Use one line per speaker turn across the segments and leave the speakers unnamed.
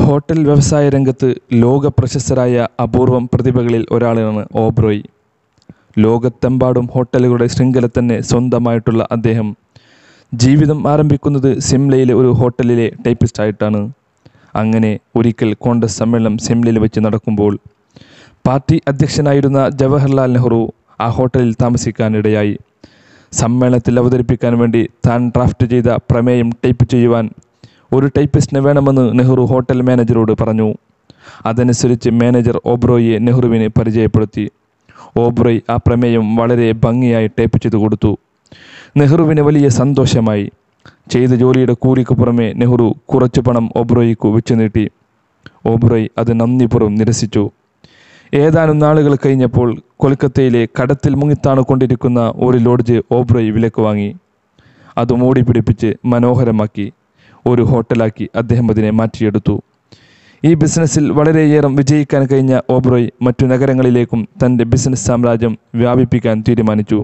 hotel വ്യവസായ രംഗത്ത് ലോക പ്രശസ്തരായ അപൂർവം പ്രതിഭകളിൽ ഒരാളാണ് ഓബ്രോയ് ലോകത്തെമ്പാടും ഹോട്ടലുകളുടെ ശൃംഖല തന്നെ സ്വന്തമായിട്ടുള്ള അദ്ദേഹം ജീവിതം ആരംഭിക്കുന്നത് സിംലയിലെ ഒരു ഹോട്ടലിലെ ടൈപ്പിസ്റ്റായിട്ടാണ് അങ്ങനെ ഒരിക്കൽ കോൺഗ്രസ് സമ്മേളനം സിംലയിൽ വെച്ച് നടക്കുമ്പോൾ പാർട്ടി അധ്യക്ഷനായിരുന്ന ജവഹർലാൽ നെഹ്റു ആ ഹോട്ടലിൽ താമസിക്കാനിടയായി സമ്മേളനത്തിൽ അവതരിപ്പിക്കാൻ വേണ്ടി താൻ ഡ്രാഫ്റ്റ് ചെയ്ത പ്രമേയം ടൈപ്പ് ചെയ്യുവാൻ ഒരു ടൈപ്പിസ്റ്റിനെ വേണമെന്ന് നെഹ്റു ഹോട്ടൽ മാനേജരോട് പറഞ്ഞു അതനുസരിച്ച് മാനേജർ ഓബ്രോയെ നെഹ്റുവിനെ പരിചയപ്പെടുത്തി ഓബ്രോയ് ആ പ്രമേയം വളരെ ഭംഗിയായി ടൈപ്പ് ചെയ്തു കൊടുത്തു നെഹ്റുവിന് വലിയ സന്തോഷമായി ചെയ്ത ജോലിയുടെ കൂലിക്ക് പുറമെ നെഹ്റു കുറച്ചു പണം ഓബ്രോയ്ക്ക് വെച്ചു നീട്ടി ഓബ്രോയ് അത് നന്ദിപൂർവ്വം നിരസിച്ചു ഏതാനും നാളുകൾ കഴിഞ്ഞപ്പോൾ കൊൽക്കത്തയിലെ കടത്തിൽ മുങ്ങിത്താണുകൊണ്ടിരിക്കുന്ന ഒരു ലോഡ്ജ് ഓബ്രോയ് വിലക്ക് വാങ്ങി അത് മൂടി പിടിപ്പിച്ച് മനോഹരമാക്കി ഒരു ഹോട്ടലാക്കി അദ്ദേഹം അതിനെ മാറ്റിയെടുത്തു ഈ ബിസിനസ്സിൽ വളരെയേറെ വിജയിക്കാൻ കഴിഞ്ഞ ഓബ്രോയ് മറ്റു നഗരങ്ങളിലേക്കും തൻ്റെ ബിസിനസ് സാമ്രാജ്യം വ്യാപിപ്പിക്കാൻ തീരുമാനിച്ചു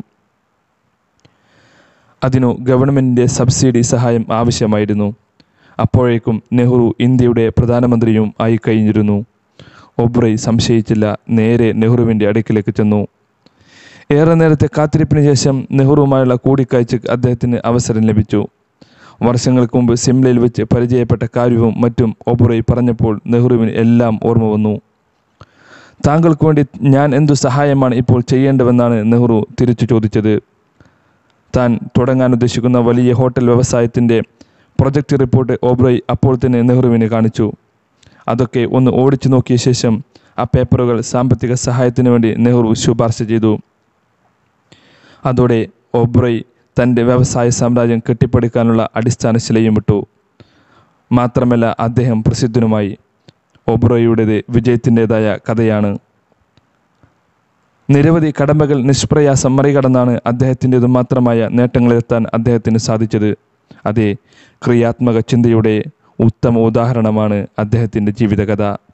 അതിനു ഗവൺമെൻറ്റിൻ്റെ സബ്സിഡി സഹായം ആവശ്യമായിരുന്നു അപ്പോഴേക്കും നെഹ്റു ഇന്ത്യയുടെ പ്രധാനമന്ത്രിയും ആയി കഴിഞ്ഞിരുന്നു ഒബ്രൈ സംശയിച്ചില്ല നേരെ നെഹ്റുവിൻ്റെ അടുക്കിലേക്ക് ചെന്നു ഏറെ നേരത്തെ കാത്തിരിപ്പിന് ശേഷം നെഹ്റുവുമായുള്ള കൂടിക്കാഴ്ചയ്ക്ക് അദ്ദേഹത്തിന് അവസരം ലഭിച്ചു വർഷങ്ങൾക്ക് മുമ്പ് സിംലയിൽ വെച്ച് പരിചയപ്പെട്ട കാര്യവും മറ്റും ഒബ്രൈ പറഞ്ഞപ്പോൾ നെഹ്റുവിന് എല്ലാം ഓർമ്മ വന്നു താങ്കൾക്ക് വേണ്ടി ഞാൻ എന്തു സഹായമാണ് ഇപ്പോൾ ചെയ്യേണ്ടതെന്നാണ് നെഹ്റു തിരിച്ചു ചോദിച്ചത് താൻ തുടങ്ങാൻ ഉദ്ദേശിക്കുന്ന വലിയ ഹോട്ടൽ വ്യവസായത്തിൻ്റെ പ്രൊജക്റ്റ് റിപ്പോർട്ട് ഓബ്രോയ് അപ്പോൾ തന്നെ നെഹ്റുവിന് കാണിച്ചു അതൊക്കെ ഒന്ന് ഓടിച്ചു നോക്കിയ ശേഷം ആ പേപ്പറുകൾ സാമ്പത്തിക സഹായത്തിന് വേണ്ടി നെഹ്റു ശുപാർശ ചെയ്തു അതോടെ ഓബ്രോയ് തൻ്റെ വ്യവസായ സാമ്രാജ്യം കെട്ടിപ്പടുക്കാനുള്ള അടിസ്ഥാന ശിലയും വിട്ടു മാത്രമല്ല അദ്ദേഹം പ്രസിദ്ധനുമായി ഒബ്രോയുടേത് വിജയത്തിൻ്റെതായ കഥയാണ് നിരവധി കടമകൾ നിഷ്പ്രയാസം മറികടന്നാണ് അദ്ദേഹത്തിൻ്റെതു മാത്രമായ നേട്ടങ്ങളിലെത്താൻ അദ്ദേഹത്തിന് സാധിച്ചത് അതെ ക്രിയാത്മക ചിന്തയുടെ ഉത്തമ ഉദാഹരണമാണ് അദ്ദേഹത്തിൻ്റെ ജീവിതകഥ